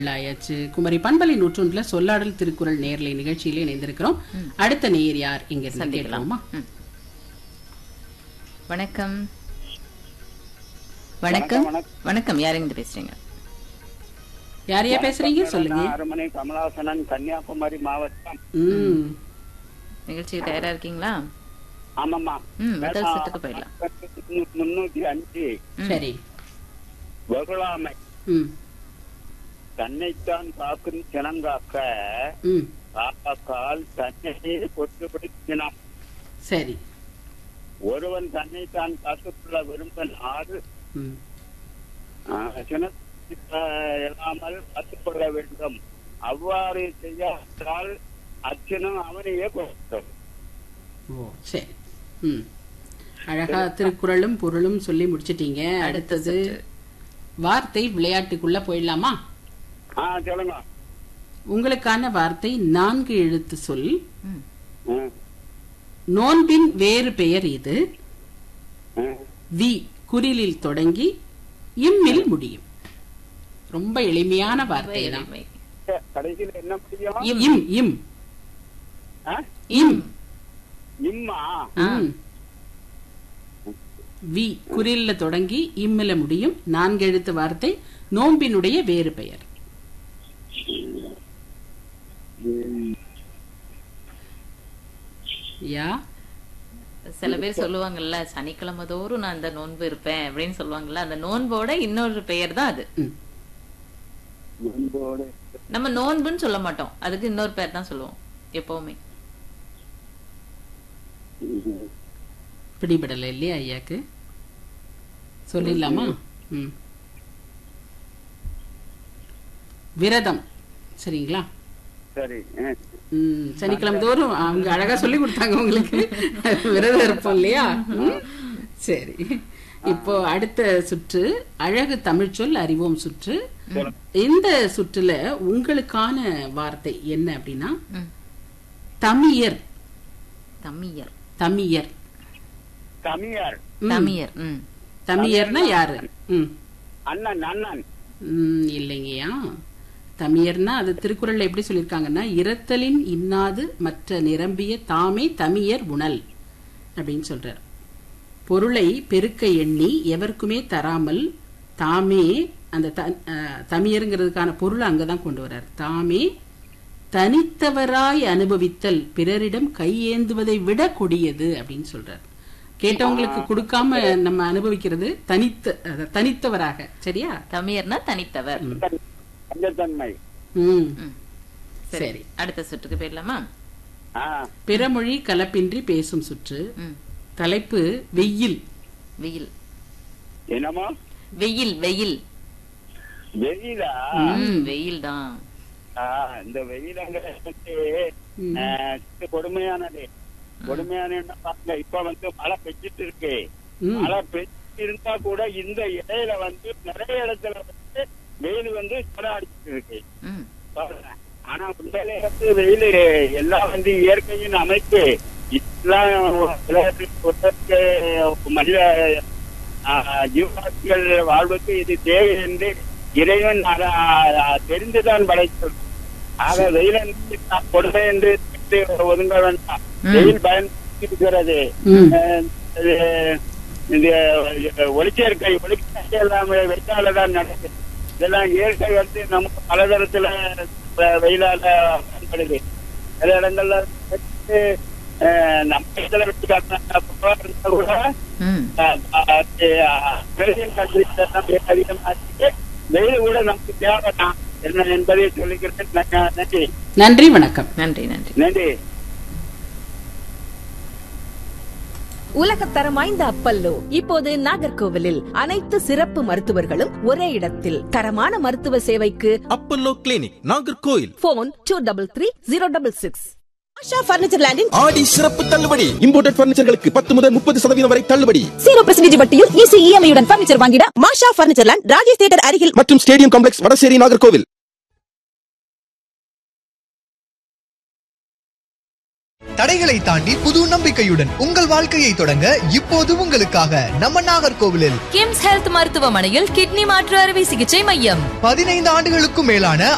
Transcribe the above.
ஆயாச்சு குமரி பண்பலை நூற்றொன்றுல சொல்லாடல் திருக்குறள் நேர்லை நிகழ்ச்சியில இணைந்திருக்கிறோம் அடுத்த நேயர் யார் இங்க இருந்து சந்திக்கலாம் கேட்கலாமா ம். வணக்கம் வணக்கம் வணக்கம் யாருங்க பேசுறீங்க யாரையா பேசுறீங்க சொல்லுங்க நான் அரண்மனை கமலாசனன் கன்னியாகுமரி மாவட்டம் ம் நிகழ்ச்சிக்கு தயாரா இருக்கீங்களா ஆமாம்மா ம் முதல் சுட்டுக்கு போயிடலாம் முன்னூத்தி அஞ்சு சரி வகுளாமை ம் தன்னைத்தான் காக்கும் சினங்காக்க ம் காக்கால் தன்னையே கொட்டுப்படுத்தினான் சரி ஒருவன் தன்னைத்தான் காத்துக்கொள்ள விரும்பினால் ம் சினத்தை இல்லாமல் காத்துக்கொள்ள வேண்டும் அவ்வாறு செய்யாவிட்டால் அச்சினம் அவனையே கொடுத்தோம் ஓ சரி ம் அழகா திருக்குறளும் பொருளும் சொல்லி முடிச்சிட்டீங்க அடுத்தது வார்த்தை விளையாட்டுக்குள்ள போயிடலாமா ஆ சொல்லுங்க உங்களுக்கான வார்த்தை நான்கு எழுத்து சொல் ம் ம், நோன்பின் வேறு பெயர் இது ம். வி குரிலில் தொடங்கி இம்மில் முடியும் ரொம்ப எளிமையான வார்த்தை தான் எளிமை. கடைசியில் என்ன முடியும் இம் இம் ஆ? இம் இம்மா ம். வி குரில்ல தொடங்கி இம்மில முடியும் நான்கு எழுத்து வார்த்தை நோம்பினுடைய வேறு பெயர் யா சில பேர் சொல்லுவாங்கல்ல சனிக்கிழமை தோறும் நான் அந்த நோன்பு இருப்பேன் அப்படின்னு சொல்லுவாங்கல்ல அந்த நோன்போட இன்னொரு பெயர் தான் அது ம். நோன்போடு நம்ம நோன்புன்னு சொல்ல மாட்டோம் அதுக்கு இன்னொரு பேர் தான் சொல்லுவோம் எப்பவுமே பிடிபடல இல்லையா ஐயாக்கு சொல்லிடலாமா ம் விரதம் சரிங்களா சரி ஆ. ம், சனிக்கிழமை தோறும் அவங்க அழகா சொல்லி கொடுத்தாங்க உங்களுக்கு விரதம் இருப்போம் இல்லையா ம், சரி இப்போ அடுத்த சுற்று அழகு தமிழ்ச்சொல் அறிவோம் சுற்று இந்த சுற்றுல உங்களுக்கான வார்த்தை என்ன அப்படின்னா ம். தமியர் தமியர் தமியர் தமிழர் ம், தமியர் ம் தமியர்னா யாரு ம் அண்ணன் அண்ணன் ம், இல்லைங்கய்யா தமியர்னா அது திருக்குறள்ல எப்படி சொல்லியிருக்காங்கன்னா இரத்தலின் இன்னாது மற்ற நிரம்பிய தாமே தமியர் உணல் அப்படின்னு சொல்றார் பொருளை பெருக்க எண்ணி எவருக்குமே தராமல் தாமே அந்த த- அஹ், தமியருங்கிறதுக்கான பொருளை அங்கதான் கொண்டு வர்றார் தாமே தனித்தவராய் அனுபவித்தல் பிறரிடம் கையேந்துவதை விட கொடியது அப்படின்னு சொல்றார் கேட்டவங்களுக்கு கொடுக்காம நம்ம அனுபவிக்கிறது தனித்த அஹ், தனித்தவராக சரியா தமியர்னா தனித்தவர் பஞ்சத்தன்மை ம் ம். சரி அடுத்த சுற்றுக்கு போயிடலாமா ஆ பிறமொழி கலப்பின்றி பேசும் சுற்று ம் தலைப்பு வெயில் வெயில் என்னமோ வெயில் வெயில் வெயிலா ம் வெயில் தான் ஆ, இந்த வெயிலங்கிறது வந்து, ம். ஆ, இது கொடுமையானது கொடுமையான என்ன பாருங்க இப்ப வந்து மழை பெஞ்சிட்டு இருக்கு ம். மழை பெஞ்சிட்டு இருந்தா கூட இந்த இடையில வந்து நிறைய இடத்துல வந்து வெயில் வந்து சுட அடிச்சிட்டு இருக்கு ம் பாருங்க. ஆனா உண்மையிலே வந்து வெயில் எல்லாம் வந்து இயற்கையின் அமைப்பு இதெல்லாம் உலகத்துக்கு உலகத்துக்கு மனித ஆ, ஜீவராசிகள் வாழ்வுக்கு இது தேவை என்று இறைவன் அத- அ- தெரிந்துதான் படைத்தது ஆக வெயில் என்று நாம் கொடுமை என்று தெரிந்து ஒதுங்க வேண்டாம் ம். வெயில் பயன்படுத்தி இருக்கிறது ம். அஹ், இது இந்த ஒளிச்சேர்க்கை ஒளிச்சேர்க்கை எல்லாம் வெயிலாலதான் நடக்குது இதெல்லாம் இயற்கை வந்து நமக்கு பலதரத்துல அஹ், வெயிலால பயன்படுது சில இடங்கள்ல வந்து, அஹ், நம்ம இதுல வச்சு காட்டினா கூட ம் பிரேசில் கண்ட்ரிஸ் எல்லாம் மிக அதிகமாச்சு வெயில் கூட நமக்கு தேவைதான் என்ன என்பதை சொல்லிக்கிறேன் ந- நன்றி நன்றி வணக்கம் நன்றி நன்றி நன்றி உலகத்தரம் வாய்ந்த அப்பல்லோ இப்போது நாகர்கோவிலில் அனைத்து சிறப்பு மருத்துவர்களும் ஒரே இடத்தில் தரமான மருத்துவ சேவைக்கு Apollo clinic Nagercoil phone two double three zero double six Asha furniture லேண்டின் ஆடி சிறப்பு தள்ளுபடி இம்போர்டட் பர்னிச்சர்களுக்கு பத்து முதல் முப்பது சதவீதம் வரை தள்ளுபடி ஜீரோ பெர்சன்டேஜ் வட்டியில் ஈஸி இஎம்ஐயுடன் பர்னிச்சர் வாங்கிட மாஷா பர்னிச்சர் லேண்ட் ராஜேஷ் தியேட்டர் அருகில் மற்றும் ஸ்டேடியம் காம்ப்ளெக்ஸ் வடசேரி நாகர்கோவில் தடைகளை தாண்டி புது நம்பிக்கையுடன் உங்கள் வாழ்க்கையை தொடங்க இப்போது உங்களுக்காக நம்ம நாகர்கோவிலில் கிம்ஸ் ஹெல்த் மருத்துவமனையில் கிட்னி மாற்று அறுவை சிகிச்சை மையம் பதினைந்து ஆண்டுகளுக்கும் மேலான